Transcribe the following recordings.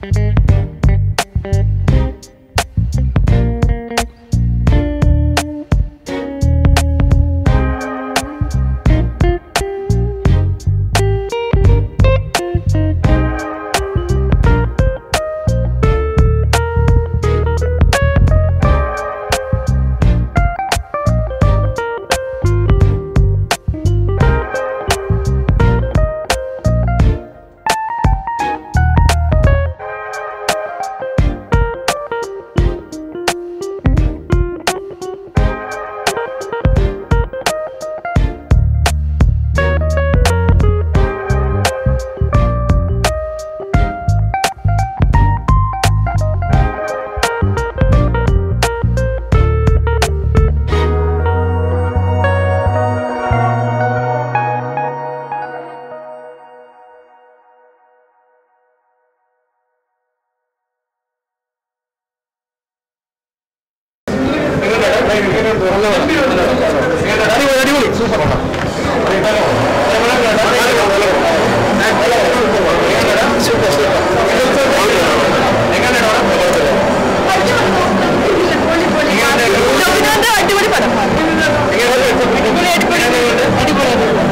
അടിപൊളി പടം അടിപൊളി അടിപൊളി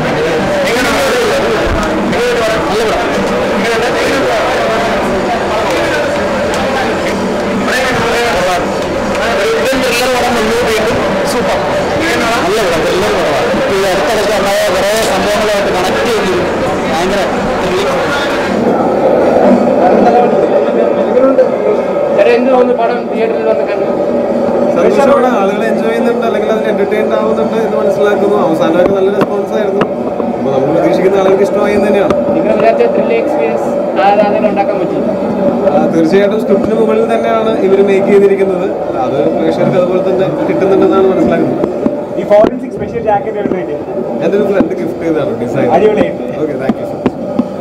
സൂപ്പർ നല്ല പടം ത്രില്ലർ പടമാണ് ഈ അടുത്തിടയ്ക്ക് ഉണ്ടായ കുറേ സംഭവങ്ങളായിട്ട് കണക്ട് ചെയ്ത് ഭയങ്കര എന്ത് തോന്നുന്നു പടം തിയേറ്ററിൽ വന്ന് കണ്ടു സന്തോഷമാണ് ആളുകൾ എൻജോയ് ചെയ്യുന്നുണ്ട് അല്ലെങ്കിൽ അതിന് എന്റർടൈൻഡ് ആവുന്നുണ്ട് എന്ന് മനസ്സിലാക്കുന്നു അവസാനമൊക്കെ നല്ല റെസ്പോൺസ് ആയിരുന്നു അപ്പോൾ നമ്മൾ പ്രതീക്ഷിക്കുന്ന ആളുകൾക്ക് ഇഷ്ടമായി എന്ന് തന്നെയാണ് നിങ്ങൾ വിചാരിച്ച ത്രില്ല് എക്സ്പീരിയൻസ് ആരാധന ഉണ്ടാക്കാൻ പറ്റി ആ, തീർച്ചയായിട്ടും സ്ക്രിപ്റ്റിന് മുകളിൽ തന്നെയാണ് ഇവർ മേക്ക് ചെയ്തിരിക്കുന്നത് അത് പ്രേക്ഷകർക്ക് അതുപോലെ തന്നെ കിട്ടുന്നുണ്ടെന്നാണ് മനസ്സിലാക്കുന്നത് ഈ ഫോറൻസിക് സ്പെഷ്യൽ ജാക്കറ്റ് എവിടെ എൻ്റെ ഒരു ഫ്രണ്ട് ഗിഫ്റ്റ് ചെയ്തതാണ് ഡിസൈൻ അടിപൊളിയായിട്ട് okay thank you so much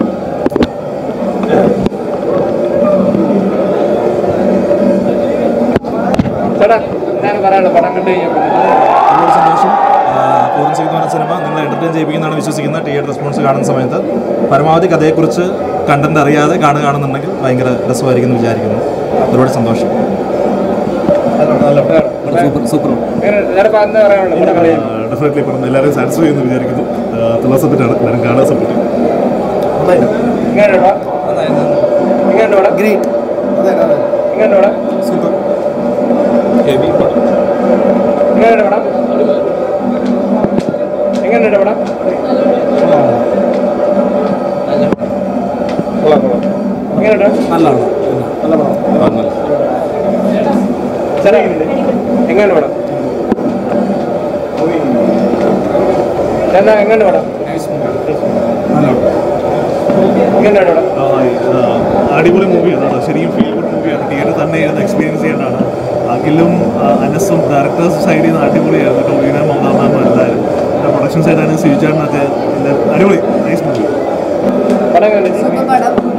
ചേട്ടാ എന്താണ് പറയാനുള്ളത് പടം കണ്ടു കഴിഞ്ഞപ്പോൾ ഒരുപാട് സന്തോഷം ഫോറൻസിക് എന്ന് പറഞ്ഞ സിനിമ നിങ്ങൾ എൻ്റർടൈൻ ചെയ്യിപ്പിക്കുന്നതാണ് വിശ്വസിക്കുന്നത് തിയേറ്റർ റെസ്പോൺസ് കാണുന്ന സമയത്ത് പരമാവധി കഥയെക്കുറിച്ച് കണ്ടന്റ് അറിയാതെ കാണുകയാണെന്നുണ്ടെങ്കിൽ ഭയങ്കര രസമായിരിക്കും എന്ന് വിചാരിക്കുന്നു ഒരുപാട് സന്തോഷം സൂപ്പർ സൂപ്പർ ചേട്ടാ എന്താ പറയാനുള്ളത് പടം കണ്ടു കഴിഞ്ഞപ്പോൾ? ഡെഫിനറ്റ്ലി പറഞ്ഞു എല്ലാവരും സാറ്റിസ്ഫൈ ചെയ്യുന്നു വിചാരിക്കുന്നു തുള്ള സബ്ജക്റ്റാണ് എല്ലാവരും കാണാൻ സപ്പോർട്ട് എങ്ങനെയുണ്ട് പടം എങ്ങനെയുണ്ട് പടം ഗ്രേറ്റ് എങ്ങനെയുണ്ട് പടം സൂപ്പർ എങ്ങനെയുണ്ട് പടം എങ്ങനെയുണ്ട് പടം എങ്ങനെയുണ്ട് നല്ലതാണ് ചേട്ടാ എങ്ങനെയുണ്ട് പടം ചേട്ടാ എങ്ങനെയുണ്ട് പടം എങ്ങനെയുണ്ട് പടം അടിപൊളി മൂവിയാണ് ശരിക്കും ഫീൽ ഗുഡ് മൂവിയാണ് തിയേറ്റർ തന്നെ ഇരുന്ന് എക്സ്പീരിയൻസ് ചെയ്യേണ്ടതാണ് അഖിലും ആ, അനസും ഡയറക്ടേഴ്സ് സൈഡിൽ നിന്ന് അടിപൊളിയായിരുന്നു ടോവിന മമതാമാനും എല്ലാവരും പിന്നെ പ്രൊഡക്ഷൻ സൈഡാണ് സിവിചാറിനൊക്കെ അടിപൊളി നൈസ് മൂവി പടം കണ്ടിട്ട് സൂപ്പർ പടം